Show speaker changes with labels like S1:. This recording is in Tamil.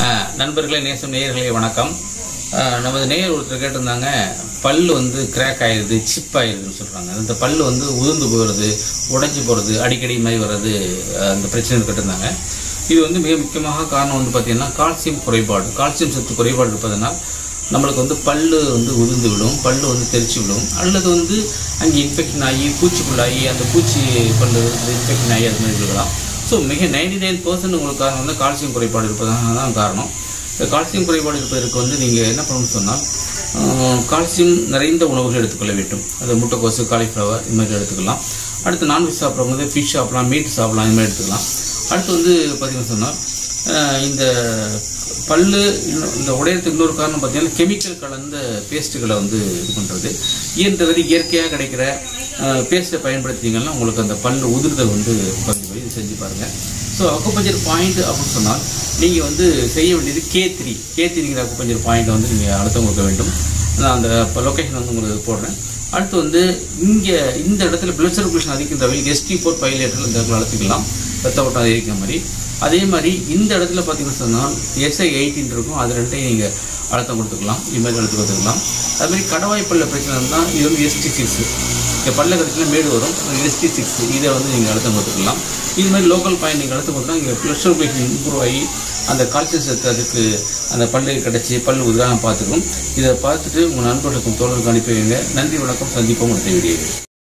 S1: அஹ், நண்பர்களே நேசம் நேயர்களே வணக்கம் அஹ், நமது நேயர் ஒருத்தர் கேட்டிருந்தாங்க பல்லு வந்து கிராக் ஆயிடுது சிப் ஆயிடுதுன்னு சொல்றாங்க அந்த பல்லு வந்து உதிர்ந்து போகிறது உடைஞ்சு போகிறது அடிக்கடி மாதிரி வர்றது அஹ், அந்த பிரச்சனை கேட்டிருந்தாங்க இது வந்து மிக முக்கியமாக காரணம் வந்து பார்த்தீங்கன்னா கால்சியம் குறைபாடு கால்சியம் சத்து குறைபாடு இருப்பதனால் நம்மளுக்கு வந்து பல்லு வந்து உதிர்ந்து விடும் பல்லு வந்து தெரிச்சு விடும் அல்லது வந்து அங்கே இன்ஃபெக்ஷன் ஆகி பூச்சிக்குள்ளாகி அந்த பூச்சி பல்லு இன்ஃபெக்ஷன் ஆகி அது மாதிரி இருக்கலாம் ஸோ மிக நைன்டி நைன் பர்சன்ட் உங்களுக்கு காரணம் வந்து கால்சியம் குறைபாடு இருப்பதாக தான் காரணம் இந்த கால்சியம் குறைபாடு இருப்பதற்கு வந்து நீங்கள் என்ன பண்ணணும்னு சொன்னால் ஆஹ், கால்சியம் நிறைந்த உணவுகள் எடுத்துக்கொள்ள வேண்டும் அது முட்டைக்கோசு காலிஃப்ளவர் இது மாதிரி எடுத்துக்கலாம் அடுத்து நான்வெஜ் சாப்பிட்றவங்க வந்து ஃபிஷ் சாப்பிடலாம் மீட் சாப்பிடலாம் இது மாதிரி எடுத்துக்கலாம் அடுத்து வந்து பார்த்தீங்கன்னு சொன்னால் ஆஹ், இந்த பல்லு இன்னும் இந்த உடையறதுக்கு இன்னொரு காரணம் பார்த்தீங்கன்னா கெமிக்கல் கலந்த பேஸ்ட்டுகளை வந்து இது பண்ணுறது இயன்றது இயற்கையாக கிடைக்கிற பேஸ்ட்டை பயன்படுத்திங்கன்னா உங்களுக்கு அந்த பல்லு உதிர்தல் வந்து குறைஞ்சு போய் இது செஞ்சு பாருங்கள் ஸோ அக்குப்பஞ்சர் பாயிண்ட் அப்படின்னு சொன்னால் நீங்கள் வந்து செய்ய வேண்டியது கே த்ரீ கே த்ரீங்கிற அக்குப்பஞ்சர் பாயிண்ட்டை வந்து நீங்கள் அழுத்தம் கொடுக்க வேண்டும் நான் அந்த லொக்கேஷன் வந்து உங்களுக்கு போடுறேன் அடுத்து வந்து இங்கே இந்த இடத்துல பிளட் சர்க்குலேஷன் அதிகம் தவிர எஸ்டி ஃபோர் ஃபைவ் லிட்டர் இந்த இடத்துல அழுத்திக்கலாம் ரத்த ஓட்டம் அதிகரிக்கிற மாதிரி அதே மாதிரி இந்த இடத்துல பார்த்தீங்கன்னு சொன்னால் எஸ்ஐ எயிட்டின் இருக்கும் அது ரெண்டையும் நீங்கள் அழுத்தம் கொடுத்துக்கலாம் இது மாதிரி அழுத்தம் கொடுத்துக்கலாம் அது மாதிரி கடவாய் பல்ல பிரச்சனை இருந்தால் இது வந்து எஸ்டி சிக்ஸ் இந்த பல்ல கடைசியில் மேடு வரும் எஸ்டி சிக்ஸ் இதை வந்து நீங்கள் அழுத்தம் கொடுத்துக்கலாம் இது மாதிரி லோக்கல் பாயிண்ட் நீங்கள் அழுத்தம் கொடுத்தா இங்கே ப்ளஸ் சர்க்குலேஷன் இம்ப்ரூவ் ஆகி அந்த கால்சியம் சத்து அதுக்கு அந்த பல்லு கிடச்சி பல்லு உதிராக பார்த்துக்கும் இதை பார்த்துட்டு உங்கள் நண்பர்களுக்கும் தோழர்களுக்கு அனுப்பி வைங்க நன்றி வணக்கம் சந்திப்போம் அடுத்த வீடியோ